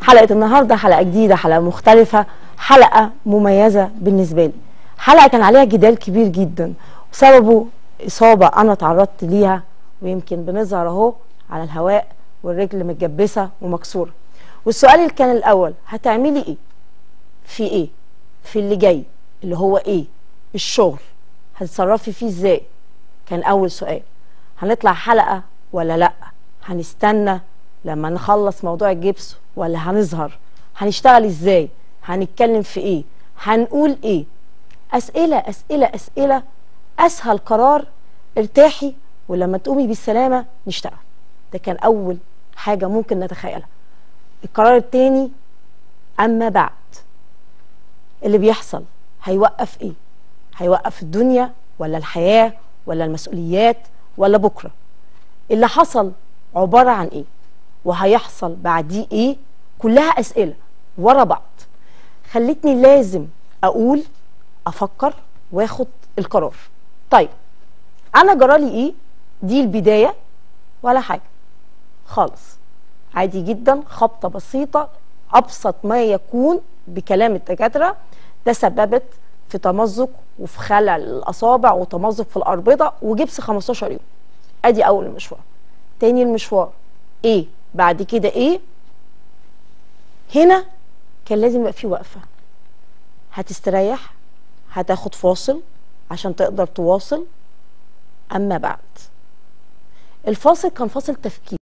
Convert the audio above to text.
حلقة النهاردة حلقة جديدة حلقة مختلفة حلقة مميزة بالنسبة لي حلقة كان عليها جدال كبير جدا وسببه إصابة أنا تعرضت ليها ويمكن بنظهر أهو على الهواء والرجل متجبسة ومكسورة والسؤال اللي كان الأول هتعملي إيه؟ في إيه؟ في اللي جاي اللي هو إيه؟ الشغل هتتصرفي فيه إزاي؟ كان أول سؤال هنطلع حلقة ولا لأ؟ هنستنى لما نخلص موضوع الجبس ولا هنظهر هنشتغل ازاي هنتكلم في ايه هنقول ايه اسئله اسئله اسئله اسهل قرار ارتاحي ولما تقومي بالسلامه نشتغل ده كان اول حاجه ممكن نتخيلها القرار التاني اما بعد اللي بيحصل هيوقف ايه هيوقف الدنيا ولا الحياه ولا المسؤوليات ولا بكره اللي حصل عباره عن ايه وهيحصل بعديه ايه كلها اسئله ورا بعض خلتني لازم اقول افكر واخد القرار طيب انا جرالي ايه دي البدايه ولا حاجه خالص عادي جدا خبطه بسيطه ابسط ما يكون بكلام الدكاتره تسببت في تمزق وفي خلع الاصابع وتمزق في الاربطه وجبس 15 يوم ادي اول المشوار تاني المشوار ايه بعد كده ايه هنا كان لازم يبقى في وقفه هتستريح هتاخد فاصل عشان تقدر تواصل اما بعد الفاصل كان فاصل تفكير